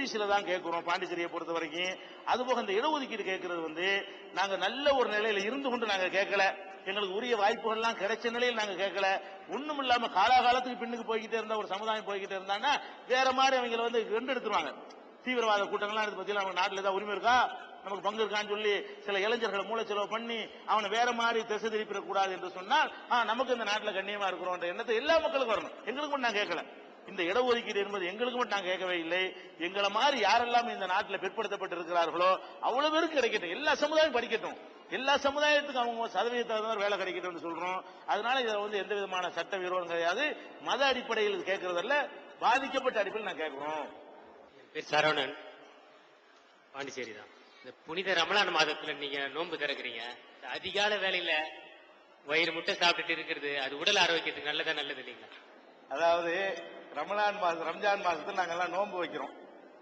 ஓபிசில தான் கேட்கிறோம் பாண்டிச்சேரியை பொறுத்த வரைக்கும் அதுபோக இந்த இடஒதுக்கீடு கேட்கறது வந்து நாங்க நல்ல ஒரு நிலையில இருந்து கொண்டு நாங்க கேட்கல எங்களுக்கு உரிய வாய்ப்புகள்லாம் கிடைச்ச நிலையில் நாங்க கேட்கல ஒண்ணும் இல்லாம காலாகாலத்துக்கு பின்னுக்கு போய்கிட்டே இருந்தா ஒரு சமுதாயம் போய்கிட்டே இருந்தாங்கன்னா வேற மாதிரி அவங்களை வந்து ரெண்டு எடுத்துருவாங்க தீவிரவாத கூட்டங்கள்லாம் இதை பத்தி நம்ம நாட்டுல ஏதாவது உரிமை இருக்கா நமக்கு பங்கு இருக்கான்னு சொல்லி சில இளைஞர்களை மூளைச்செலவு பண்ணி அவனை வேற மாதிரி திசை திருப்பிட கூடாது என்று சொன்னால் ஆ, நமக்கு இந்த நாட்டுல கண்ணியமா இருக்கிறோம் எண்ணத்தை எல்லா மக்களுக்கும் வரணும் எங்களுக்கு மட்டும் நான் கேட்கல இந்த இடஒதுக்கீடு என்பது எங்களுக்கு மட்டும் நான் கேட்கவே இல்லை எங்களை மாதிரி யாரெல்லாம் இந்த நாட்டில் பிற்படுத்தப்பட்டு இருக்கிறார்களோ அவ்வளவு பேருக்கு கிடைக்கட்டும் எல்லா சமுதாயம் படிக்கட்டும் எல்லா சமுதாயத்துக்கும் அவங்க சதவீதத்தை தகுந்த மாதிரி வேலை கிடைக்கட்டும்னு சொல்றோம் அதனால இதுல வந்து எந்த விதமான சட்ட விரோதம் கிடையாது மத அடிப்படையில் கேட்கறதல்ல பாதிக்கப்பட்ட அடிப்படையில் நான் கேட்கிறோம் என் பேர் சரவணன் பாண்டிச்சேரி தான் இந்த புனித ரமலான் மாதத்துல நீங்க நோன்பு திறக்கிறீங்க இந்த அதிகால வேலையில வயிறு முட்டை சாப்பிட்டுட்டு இருக்கிறது அது உடல் ஆரோக்கியத்துக்கு நல்லதா நல்லது இல்லைங்களா அதாவது ரமலான் மாசம் ரம்ஜான் மாசத்துல நாங்கெல்லாம் நோன்பு வைக்கிறோம்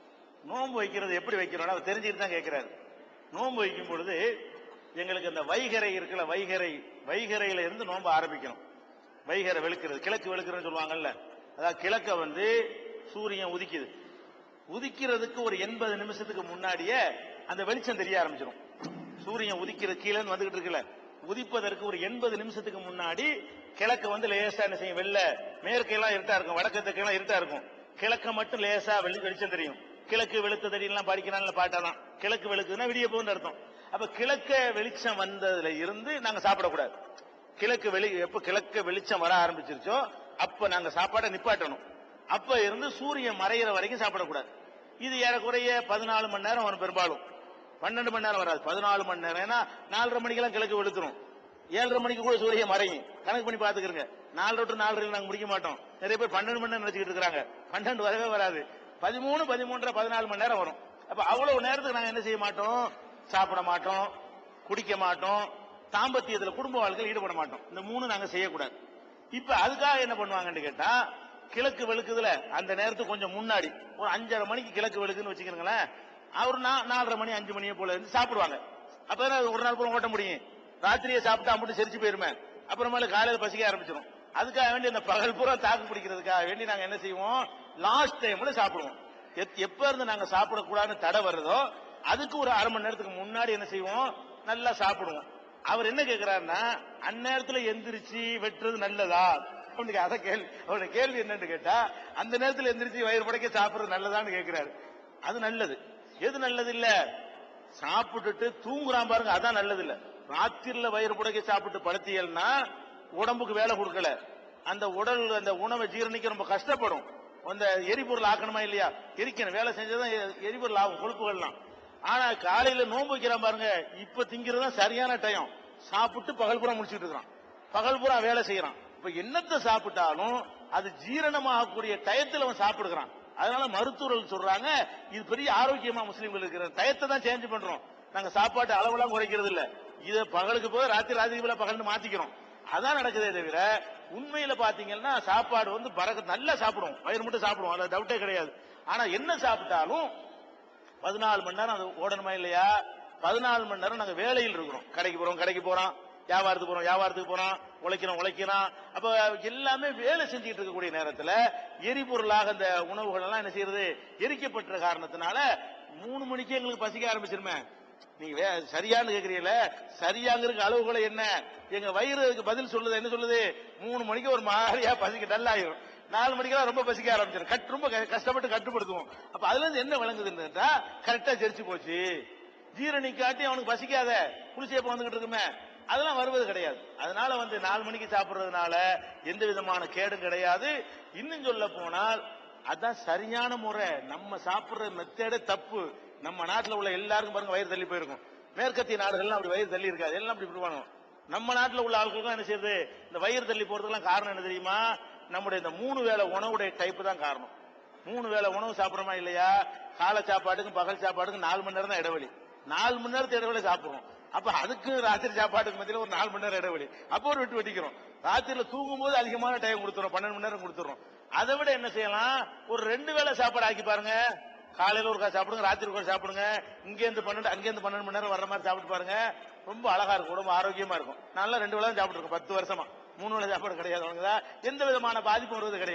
நோன்பு வைக்கிறது எப்படி வைக்கிறோம்னா அவர் தெரிஞ்சுட்டு தான் கேட்கிறாரு நோன்பு வைக்கும் பொழுது எங்களுக்கு இந்த வைகரை இருக்குல்ல வைகரை வைகரையில இருந்து நோன்பு ஆரம்பிக்கணும் வைகரை வெளுக்கிறது கிழக்கு வெளுக்கிறதுன்னு சொல்லுவாங்கல்ல அதாவது கிழக்க வந்து சூரியன் உதிக்குது உதிக்கிறதுக்கு ஒரு எண்பது நிமிஷத்துக்கு முன்னாடியே அந்த வெளிச்சம் தெரிய ஆரம்பிச்சிடும் சூரியன் உதிக்கிற கீழே வந்துகிட்டு இருக்குல்ல உதிப்பதற்கு ஒரு எண்பது நிமிஷத்துக்கு முன்னாடி கிழக்க வந்து லேசா என்ன செய்யும் வெள்ள மேற்கெல்லாம் இருட்டா இருக்கும் வடக்கத்துக்கெல்லாம் இருட்டா இருக்கும் கிழக்க மட்டும் லேசா வெளி வெளிச்சம் தெரியும் கிழக்கு வெளுத்த தடியெல்லாம் படிக்கிறான்ல பாட்டெல்லாம் கிழக்கு வெளுக்குதுன்னா விடிய போகுதுன்னு அர்த்தம் அப்ப கிழக்க வெளிச்சம் வந்ததுல இருந்து நாங்க சாப்பிடக்கூடாது கிழக்கு வெளி எப்ப கிழக்கு வெளிச்சம் வர ஆரம்பிச்சிருச்சோ அப்ப நாங்க சாப்பாடை நிப்பாட்டணும் அப்ப இருந்து சூரியன் மறையிற வரைக்கும் சாப்பிடக்கூடாது இது ஏறக்குறைய பதினாலு மணி நேரம் வரும் பெரும்பாலும் பன்னெண்டு மணி நேரம் வராது பதினாலு மணி நேரம் ஏன்னா நாலரை மணிக்கெல்லாம் கிழக்கு வெளுத்துரும் ஏழரை மணிக்கு கூட சூரியன் மறையும் கணக்கு பண்ணி பாத்துக்கிறங்க நாலு டு நாலரை நாங்க முடிக்க மாட்டோம் நிறைய பேர் பன்னெண்டு மணி நேரம் நினைச்சுக்கிட்டு இருக்காங்க பன்னெண்டு வரவே வராது பதிமூணு பதிமூன்றரை பதினாலு மணி நேரம் வரும் அப்ப அவ்வளவு நேரத்துக்கு நாங்க என்ன செய்ய மாட்டோம் சாப்பிட மாட்டோம் குடிக்க மாட்டோம் தாம்பத்தியத்துல குடும்ப வாழ்க்கையில் ஈடுபட மாட்டோம் இந்த மூணு நாங்க செய்யக்கூடாது இப்ப அதுக்காக என்ன பண்ணுவாங்கன்னு கேட்டா கிழக்கு வெளுக்குதுல அந்த நேரத்துக்கு கொஞ்சம் முன்னாடி ஒரு அஞ்சரை மணிக்கு கிழக்கு வெளுக்குன்னு வச்சுக்கிறீங்களேன் அவர் நா- நாலரை மணி அஞ்சு மணியை போல இருந்து சாப்பிடுவாங்க அப்பதான் அது ஒரு நாள் பூரா ஓட்ட முடியும் ராத்திரியே சாப்பிட்டா மட்டும் செரிச்சு போயிருமே அப்புறமேல காலையில பசிக்க ஆரம்பிச்சிடும் அதுக்காக வேண்டி அந்த பகல் பூரா தாக்கு பிடிக்கிறதுக்காக வேண்டி நாங்க என்ன செய்வோம் லாஸ்ட் டைம்ல சாப்பிடுவோம் எத்- எப்ப இருந்து நாங்க சாப்பிடக்கூடாதுன்னு தடை வருதோ அதுக்கு ஒரு அரை மணி நேரத்துக்கு முன்னாடி என்ன செய்வோம் நல்லா சாப்பிடுவோம் அவர் என்ன கேக்குறாருன்னா அந்நேரத்துல எந்திரிச்சு வெட்டுறது நல்லதா அவனுக்கு அத கேள்வி அவனுடைய கேள்வி என்னன்னு கேட்டா அந்த நேரத்துல எந்திரிச்சு வயிறு படைக்க சாப்பிடுறது நல்லதான்னு கேக்குறாரு அது நல்லது எது நல்லது இல்ல சாப்பிட்டுட்டு தூங்குறான் பாருங்க அதான் நல்லது இல்ல ராத்திரில வயிறு புடைக்க சாப்பிட்டு படுத்தியல்னா உடம்புக்கு வேலை கொடுக்கல அந்த உடல் அந்த உணவை ஜீரணிக்க ரொம்ப கஷ்டப்படும் அந்த எரிபொருள் ஆக்கணுமா இல்லையா எரிக்கணும் வேலை செஞ்சதான் எ- எரிபொருள் ஆகும் கொழுப்புகள்லாம் ஆனா காலையில நோன்பு வைக்கிறான் பாருங்க இப்ப திங்கிறது தான் சரியான டைம் சாப்பிட்டு பகல் பூரா முடிச்சிட்டு இருக்கிறான் பகல் பூரா வேலை செய்யறான் இப்ப என்னத்தை சாப்பிட்டாலும் அது ஜீரணமாகக்கூடிய டயத்துல அவன் சாப்பிடுகிறான் அதனால மருத்துவர்கள் சொல்றாங்க இது பெரிய ஆரோக்கியமா முஸ்லீம்கள் இருக்கிற டயத்தை தான் சேஞ்ச் பண்றோம் நாங்க சாப்பாட்டு அளவெல்லாம் குறைக்கிறது இல்ல இத பகலுக்கு போய் ராத்திரி ராத்திரி போல பகல்னு மாத்திக்கிறோம் அதான் நடக்குதே தவிர உண்மையில பாத்தீங்கன்னா சாப்பாடு வந்து பறக்க நல்லா சாப்பிடுவோம் வயிறு மட்டும் சாப்பிடுவோம் அதுல டவுட்டே கிடையாது ஆனா என்ன சாப்பிட்டாலும் பதினாலு மணி நேரம் அது ஓடணுமா இல்லையா பதினாலு மணி நேரம் நாங்க வேலையில் இருக்கிறோம் கடைக்கு போறோம் கடைக்கு போறோம் வியாபாரத்துக்கு போறோம் வியாபாரத்துக்கு போறோம் உழைக்கிறோம் உழைக்கிறோம் அப்ப எல்லாமே வேலை செஞ்சுட்டு இருக்கக்கூடிய நேரத்துல எரிபொருளாக அந்த உணவுகள் எல்லாம் என்ன செய்யறது எரிக்கப்பட்ட காரணத்தினால மூணு மணிக்கே எங்களுக்கு பசிக்க ஆரம்பிச்சிருமே நீங்க வே- சரியான்னு கேக்குறீங்கள சரியாங்கிறதுக்கு அளவுகளை என்ன எங்க வயிறு அதுக்கு பதில் சொல்லுது என்ன சொல்லுது மூணு மணிக்கு ஒரு மாதிரியா பசிக்க டல் ஆயிரும் நாலு மணிக்கெல்லாம் ரொம்ப பசிக்க ஆரம்பிச்சிடும் கட் ரொம்ப க- கஷ்டப்பட்டு கட்டுப்படுத்துவோம் அப்ப அதுல இருந்து என்ன விளங்குதுன்னு கரெக்டா ஜெரிச்சு போச்சு ஜீரணிக்காட்டி அவனுக்கு பசிக்காத குளிச்சேப்ப வந்துகிட்டு இருக்குமே அதெல்லாம் வருவது கிடையாது அதனால வந்து நாலு மணிக்கு சாப்பிடுறதுனால எந்த விதமான கேடும் கிடையாது இன்னும் சொல்ல போனால் அதான் சரியான முறை நம்ம சாப்பிடுற மெத்தேடே தப்பு நம்ம நாட்டுல உள்ள எல்லாருக்கும் பாருங்க வயிறு தள்ளி போயிருக்கும் மேற்கத்திய நாடுகள்லாம் அப்படி வயிறு தள்ளி இருக்காது எல்லாம் அப்படி பண்ணுவாங்க நம்ம நாட்டுல உள்ள ஆட்களுக்கு என்ன செய்யுது இந்த வயிறு தள்ளி போறதுக்கெல்லாம் காரணம் என்ன தெரியுமா நம்முடைய இந்த மூணு வேளை உணவுடைய டைப் தான் காரணம் மூணு வேளை உணவு சாப்பிடுறோமா இல்லையா காலை சாப்பாட்டுக்கும் பகல் சாப்பாட்டுக்கும் நாலு மணி நேரம் தான் இடைவெளி நாலு மணி நேரத்து இடைவெளி சாப்பிடுறோம் அப்ப அதுக்கு ராத்திரி சாப்பாட்டுக்கு மத்தியில ஒரு நாலு மணி நேரம் இடைவெளி அப்போ ஒரு விட்டு வெட்டிக்கிறோம் ராத்திரில தூங்கும் போது அதிகமான டைம் கொடுத்துறோம் பன்னெண்டு மணி நேரம் கொடுத்துறோம் அதை விட என்ன செய்யலாம் ஒரு ரெண்டு வேளை சாப்பாடு ஆக்கி பாருங்க காலையில ஒரு சாப்பிடுங்க ராத்திரி ஒரு சாப்பிடுங்க இங்க இருந்து பன்னெண்டு அங்க இருந்து பன்னெண்டு மணி நேரம் வர்ற மாதிரி சாப்பிட்டு பாருங்க ரொம்ப அழகா இருக்கும் உடம்பு ஆரோக்கியமா இருக்கும் நல்லா ரெண்டு வேளை சாப்பிட்டு இருக்கோம் பத்து வருஷமா மூணு வேளை சாப்பாடு கிடையாது அவனுக்கு எந்த விதமான பாதிப்பும் வருவது கிடையாது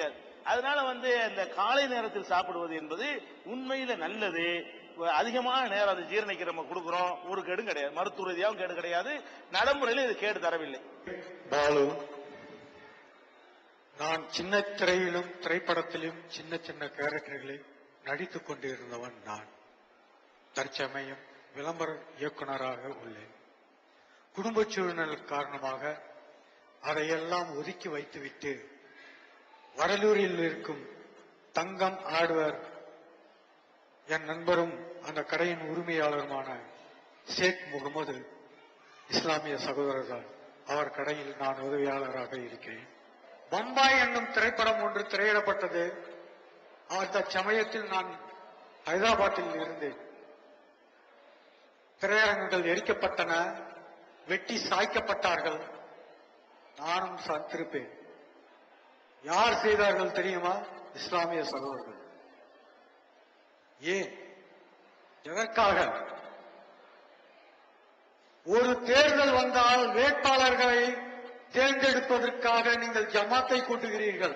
அதனால வந்து இந்த காலை நேரத்தில் சாப்பிடுவது என்பது உண்மையில நல்லது அதிகமான நேரம் அதை ஜீரணிக்க நம்ம கொடுக்குறோம் ஒரு கேடும் கிடையாது மருத்துவ ரீதியாகவும் கேடு கிடையாது நடைமுறையில் இது கேடு தரவில்லை பாலு நான் சின்ன திரையிலும் திரைப்படத்திலும் சின்ன சின்ன கேரக்டர்களில் நடித்துக் கொண்டிருந்தவன் நான் தற்சமயம் விளம்பர இயக்குனராக உள்ளேன் குடும்ப சூழ்நிலை காரணமாக அதையெல்லாம் ஒதுக்கி வைத்துவிட்டு வடலூரில் இருக்கும் தங்கம் ஆடுவர் என் நண்பரும் அந்த கடையின் உரிமையாளருமான ஷேக் முகமது இஸ்லாமிய சகோதரர் அவர் கடையில் நான் உதவியாளராக இருக்கிறேன் பம்பாய் என்னும் திரைப்படம் ஒன்று திரையிடப்பட்டது அந்த சமயத்தில் நான் ஹைதராபாத்தில் இருந்தேன் திரையரங்குகள் எரிக்கப்பட்டன வெட்டி சாய்க்கப்பட்டார்கள் நானும் சந்திருப்பேன் யார் செய்தார்கள் தெரியுமா இஸ்லாமிய சகோதரர்கள் ஏன் எதற்காக ஒரு தேர்தல் வந்தால் வேட்பாளர்களை தேர்ந்தெடுப்பதற்காக நீங்கள் ஜமாத்தை கூட்டுகிறீர்கள்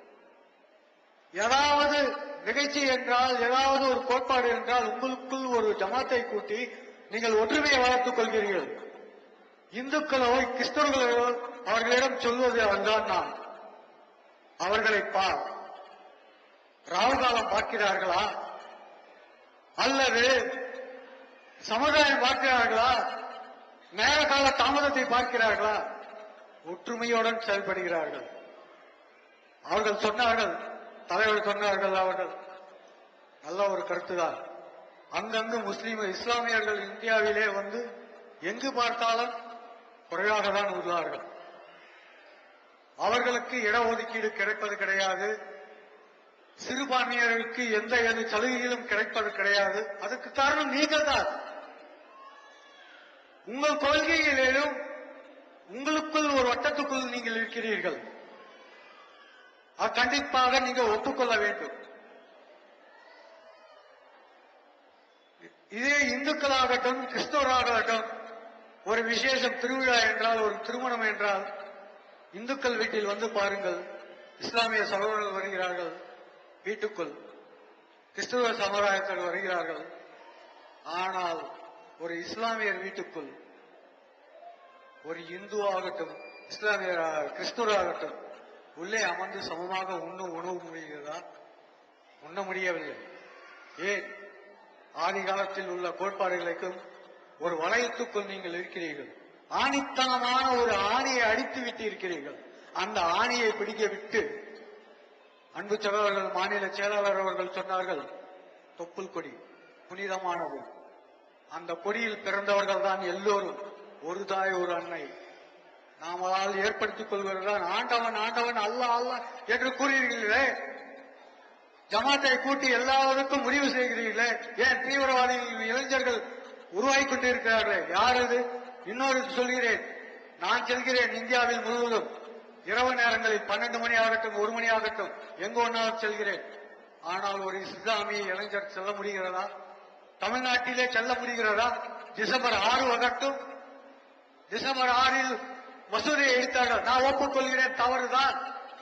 ஏதாவது நிகழ்ச்சி என்றால் ஏதாவது ஒரு கோட்பாடு என்றால் உங்களுக்குள் ஒரு ஜமாத்தை கூட்டி நீங்கள் ஒற்றுமையை வளர்த்துக் கொள்கிறீர்கள் இந்துக்களோ கிறிஸ்தவர்களோ அவர்களிடம் சொல்வது அதுதான் நான் அவர்களை பார் ராகுகாலம் பார்க்கிறார்களா அல்லது சமுதாயம் பார்க்கிறார்களா நேர கால தாமதத்தை பார்க்கிறார்களா ஒற்றுமையுடன் செயல்படுகிறார்கள் அவர்கள் சொன்னார்கள் தலைவர் சொன்னார்கள் அவர்கள் நல்ல ஒரு கருத்துதான் அங்கங்கு முஸ்லீம் இஸ்லாமியர்கள் இந்தியாவிலே வந்து எங்கு பார்த்தாலும் குறைவாக தான் உள்ளார்கள் அவர்களுக்கு இடஒதுக்கீடு கிடைப்பது கிடையாது சிறுபான்மையினருக்கு எந்த எந்த சலுகைகளும் கிடைப்பது கிடையாது அதுக்கு காரணம் நீங்கள் தான் உங்கள் கொள்கைகளிலும் உங்களுக்குள் ஒரு வட்டத்துக்குள் நீங்கள் இருக்கிறீர்கள் அது கண்டிப்பாக நீங்கள் ஒப்புக்கொள்ள வேண்டும் இதே இந்துக்களாகட்டும் கிறிஸ்தவராகட்டும் ஒரு விசேஷம் திருவிழா என்றால் ஒரு திருமணம் என்றால் இந்துக்கள் வீட்டில் வந்து பாருங்கள் இஸ்லாமிய சகோதரர்கள் வருகிறார்கள் வீட்டுக்குள் கிறிஸ்துவ சமுதாயத்தில் வருகிறார்கள் ஆனால் ஒரு இஸ்லாமியர் வீட்டுக்குள் ஒரு இந்து ஆகட்டும் இஸ்லாமியர் கிறிஸ்துவராகட்டும் உள்ளே அமர்ந்து சமமாக உண்ண உணவு முடிகிறதா உண்ண முடியவில்லை ஏன் ஆதி காலத்தில் உள்ள கோட்பாடுகளுக்கும் ஒரு வளையத்துக்குள் நீங்கள் இருக்கிறீர்கள் ஆணித்தனமான ஒரு ஆணியை அடித்து விட்டு இருக்கிறீர்கள் அந்த ஆணியை பிடிக்க விட்டு அன்பு சகோதரர்கள் மாநில செயலாளர் அவர்கள் சொன்னார்கள் தொப்புள் கொடி புனிதமானது அந்த கொடியில் பிறந்தவர்கள் தான் எல்லோரும் ஒரு தாய் ஒரு அன்னை நாமளால் ஏற்படுத்திக் கொள்வதுதான் ஆண்டவன் ஆண்டவன் அல்ல அல்ல என்று கூறுகிறீர்களே ஜமாத்தை கூட்டி எல்லாருக்கும் முடிவு செய்கிறீர்களே ஏன் தீவிரவாதிகள் இளைஞர்கள் உருவாகி கொண்டிருக்கிறார்களே யார் அது இன்னொரு சொல்கிறேன் நான் செல்கிறேன் இந்தியாவில் முழுவதும் இரவு நேரங்களில் பன்னெண்டு மணி ஆகட்டும் ஒரு மணி ஆகட்டும் எங்க ஒன்றாலும் செல்கிறேன் ஆனால் ஒரு இஸ்லாமிய இளைஞர் செல்ல முடிகிறதா தமிழ்நாட்டிலே செல்ல முடிகிறதா டிசம்பர் ஆறு ஆகட்டும் டிசம்பர் ஆறில் மசூதியை எடுத்தார்கள் நான் ஒப்புக்கொள்கிறேன் தவறுதான்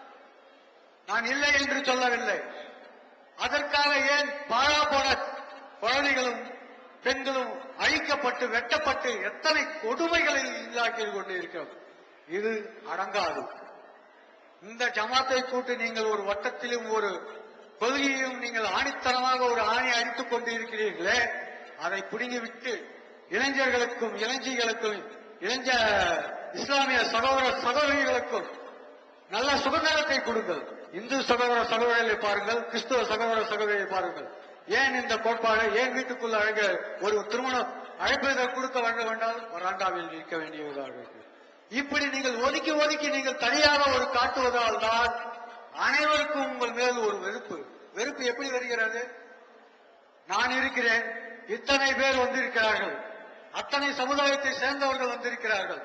நான் இல்லை என்று சொல்லவில்லை அதற்காக ஏன் பாழா போன குழந்தைகளும் பெண்களும் அழிக்கப்பட்டு வெட்டப்பட்டு எத்தனை கொடுமைகளில் இல்லாக்கி கொண்டு இருக்கிறோம் இது அடங்காது இந்த ஜமாத்தை கூட்டு நீங்கள் ஒரு வட்டத்திலும் ஒரு கொள்கையும் நீங்கள் ஆணித்தனமாக ஒரு ஆணை அடித்துக் கொண்டு இருக்கிறீர்களே அதை பிடுங்கிவிட்டு இளைஞர்களுக்கும் இளைஞர்களுக்கும் இளைஞ இஸ்லாமிய சகோதர சகோதரிகளுக்கும் நல்ல சுதந்திரத்தை கொடுங்கள் இந்து சகோதர சகோதரிகளை பாருங்கள் கிறிஸ்துவ சகோதர சகோதரியை பாருங்கள் ஏன் இந்த கோட்பாடு ஏன் வீட்டுக்குள்ள அழக ஒரு திருமணம் அழைப்பதை கொடுக்க வேண்டும் என்றால் வராண்டாவில் நிற்க வேண்டியதாக இருக்கு இப்படி நீங்கள் ஒதுக்கி ஒதுக்கி நீங்கள் தனியாக ஒரு காட்டுவதால் தான் அனைவருக்கும் உங்கள் மேல் ஒரு வெறுப்பு வெறுப்பு எப்படி வருகிறது நான் இருக்கிறேன் இத்தனை பேர் வந்திருக்கிறார்கள் அத்தனை சமுதாயத்தை சேர்ந்தவர்கள் வந்திருக்கிறார்கள்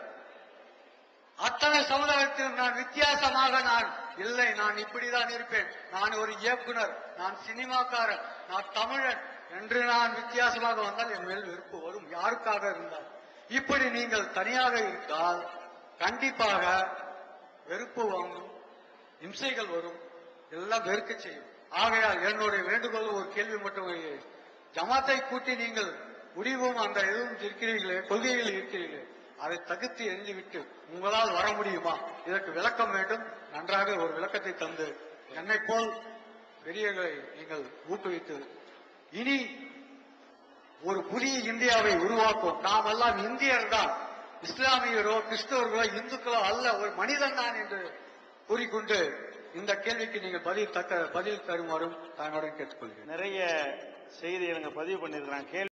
அத்தனை சமுதாயத்தில் நான் வித்தியாசமாக நான் இல்லை நான் இப்படிதான் இருப்பேன் நான் ஒரு இயக்குனர் நான் சினிமாக்காரன் நான் தமிழன் என்று நான் வித்தியாசமாக வந்தால் என் மேல் வெறுப்பு வரும் யாருக்காக இருந்தால் இப்படி நீங்கள் தனியாக இருந்தால் கண்டிப்பாக வெறுப்பு வாங்கும் இம்சைகள் வரும் எல்லாம் வெறுக்க செய்யும் ஆகையால் என்னுடைய வேண்டுகோள் ஒரு கேள்வி மட்டும் வைக்கிறேன். ஜமாத்தை கூட்டி நீங்கள் முடிவும் அந்த எதுவும் இருக்கிறீர்களே கொள்கைகள் இருக்கிறீர்களே அதை தகுத்து எரிந்துவிட்டு உங்களால் வர முடியுமா இதற்கு விளக்கம் வேண்டும் நன்றாக ஒரு விளக்கத்தை தந்து என்னை போல் பெரியவர்களை நீங்கள் ஊக்குவித்து இனி ஒரு புதிய இந்தியாவை உருவாக்கும் நாம் எல்லாம் இந்தியர் தான் இஸ்லாமியரோ கிறிஸ்தவர்களோ இந்துக்களோ அல்ல ஒரு மனிதன் தான் என்று கூறிக்கொண்டு இந்த கேள்விக்கு நீங்கள் பதில் தக்க பதில் தருமாறும் தாங்களுடன் கேட்டுக்கொள்கிறேன் நிறைய செய்திகளை பதிவு பண்ணியிருக்கிறாங்க கேள்வி